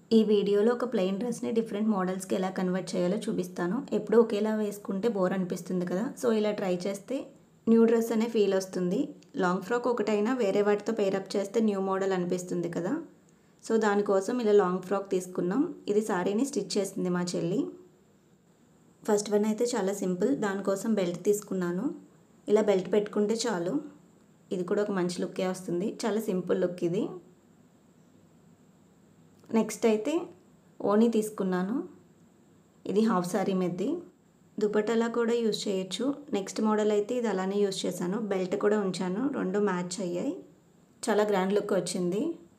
ఈ వీడియోలో ఒక ప్లెయిన్ డ్రెస్ని డిఫరెంట్ మోడల్స్కి ఎలా కన్వర్ట్ చేయాలో చూపిస్తాను ఎప్పుడూ ఒకేలా వేసుకుంటే బోర్ అనిపిస్తుంది కదా సో ఇలా ట్రై చేస్తే న్యూ డ్రెస్ అనే ఫీల్ వస్తుంది లాంగ్ ఫ్రాక్ ఒకటైనా వేరే వాటితో పేరప్ చేస్తే న్యూ మోడల్ అనిపిస్తుంది కదా సో దానికోసం ఇలా లాంగ్ ఫ్రాక్ తీసుకున్నాం ఇది సారీని స్టిచ్ చేసింది మా చెల్లి ఫస్ట్ వన్ అయితే చాలా సింపుల్ దానికోసం బెల్ట్ తీసుకున్నాను ఇలా బెల్ట్ పెట్టుకుంటే చాలు ఇది కూడా ఒక మంచి లుక్కే వస్తుంది చాలా సింపుల్ లుక్ ఇది నెక్స్ట్ అయితే ఓనీ తీసుకున్నాను ఇది హాఫ్ సారీ మెద్ది దుపట్టలా కూడా యూజ్ చేయొచ్చు నెక్స్ట్ మోడల్ అయితే ఇది అలానే యూజ్ చేశాను బెల్ట్ కూడా ఉంచాను రెండు మ్యాచ్ అయ్యాయి చాలా గ్రాండ్ లుక్ వచ్చింది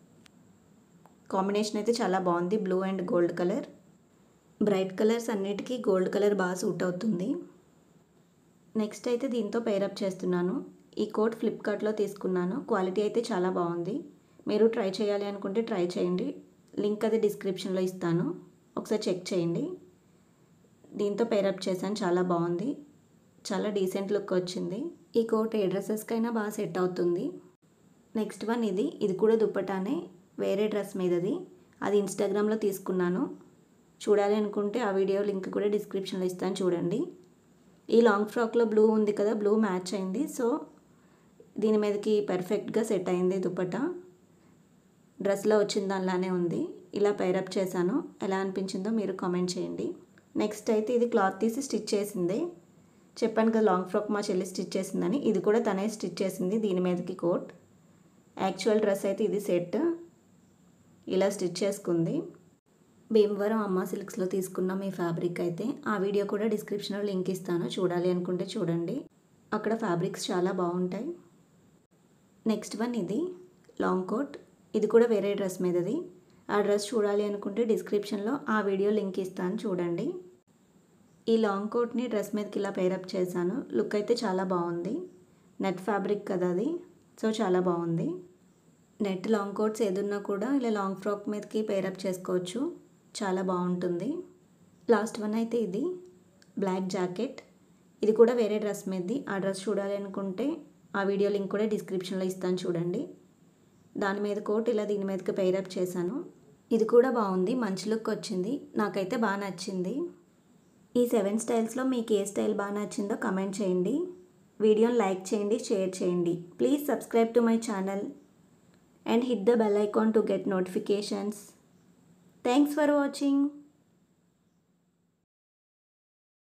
కాంబినేషన్ అయితే చాలా బాగుంది blue and gold colour bright colours అన్నిటికీ గోల్డ్ కలర్ బాగా సూట్ అవుతుంది నెక్స్ట్ అయితే దీంతో పేరప్ చేస్తున్నాను ఈ కోట్ ఫ్లిప్కార్ట్లో తీసుకున్నాను క్వాలిటీ అయితే చాలా బాగుంది మీరు ట్రై చేయాలి అనుకుంటే ట్రై చేయండి లింక్ అది డిస్క్రిప్షన్లో ఇస్తాను ఒకసారి చెక్ చేయండి దీంతో పేరప్ చేశాను చాలా బాగుంది చాలా డీసెంట్ లుక్ వచ్చింది ఈ కోట్ ఏ డ్రెస్సెస్కైనా బాగా సెట్ అవుతుంది నెక్స్ట్ వన్ ఇది ఇది కూడా దుప్పటానే వేరే డ్రెస్ మీదది అది ఇన్స్టాగ్రామ్లో తీసుకున్నాను చూడాలి అనుకుంటే ఆ వీడియో లింక్ కూడా డిస్క్రిప్షన్లో ఇస్తాను చూడండి ఈ లాంగ్ ఫ్రాక్లో బ్లూ ఉంది కదా బ్లూ మ్యాచ్ అయింది సో దీని మీదకి పర్ఫెక్ట్గా సెట్ అయింది దుపట్టా డ్రెస్లో వచ్చిన దానిలానే ఉంది ఇలా పైరప్ చేశాను ఎలా అనిపించిందో మీరు కామెంట్ చేయండి నెక్స్ట్ అయితే ఇది క్లాత్ తీసి స్టిచ్ చేసింది చెప్పాను కదా లాంగ్ ఫ్రాక్ మా చెల్లి స్టిచ్ చేసిందని ఇది కూడా తనే స్టిచ్ చేసింది దీని మీదకి కోట్ యాక్చువల్ డ్రెస్ అయితే ఇది సెట్ ఇలా స్టిచ్ చేసుకుంది భీమవరం అమ్మ సిల్క్స్లో తీసుకున్నాం ఈ ఫ్యాబ్రిక్ అయితే ఆ వీడియో కూడా డిస్క్రిప్షన్లో లింక్ ఇస్తాను చూడాలి అనుకుంటే చూడండి అక్కడ ఫ్యాబ్రిక్స్ చాలా బాగుంటాయి నెక్స్ట్ వన్ ఇది లాంగ్ కోట్ ఇది కూడా వేరే డ్రెస్ మీదది ఆ డ్రెస్ చూడాలి అనుకుంటే డిస్క్రిప్షన్లో ఆ వీడియో లింక్ ఇస్తాను చూడండి ఈ లాంగ్ కోట్ని డ్రెస్ మీదకి ఇలా పేరప్ చేశాను లుక్ అయితే చాలా బాగుంది నెట్ ఫ్యాబ్రిక్ కదా అది సో చాలా బాగుంది నెట్ లాంగ్ కోట్స్ ఏదున్నా కూడా ఇలా లాంగ్ ఫ్రాక్ మీదకి పేరప్ చేసుకోవచ్చు చాలా బాగుంటుంది లాస్ట్ వన్ అయితే ఇది బ్లాక్ జాకెట్ ఇది కూడా వేరే డ్రెస్ మీదది ఆ డ్రెస్ చూడాలి అనుకుంటే ఆ వీడియో లింక్ కూడా డిస్క్రిప్షన్లో ఇస్తాను చూడండి దాని మీద కోట్ ఇలా దీని మీదకి పేరప్ చేశాను ఇది కూడా బాగుంది మంచి లుక్ వచ్చింది నాకైతే బాగా నచ్చింది ఈ సెవెన్ స్టైల్స్లో మీకు ఏ స్టైల్ బాగా నచ్చిందో కమెంట్ చేయండి వీడియోని లైక్ చేయండి షేర్ చేయండి please subscribe to my channel and hit the bell icon to get notifications thanks for watching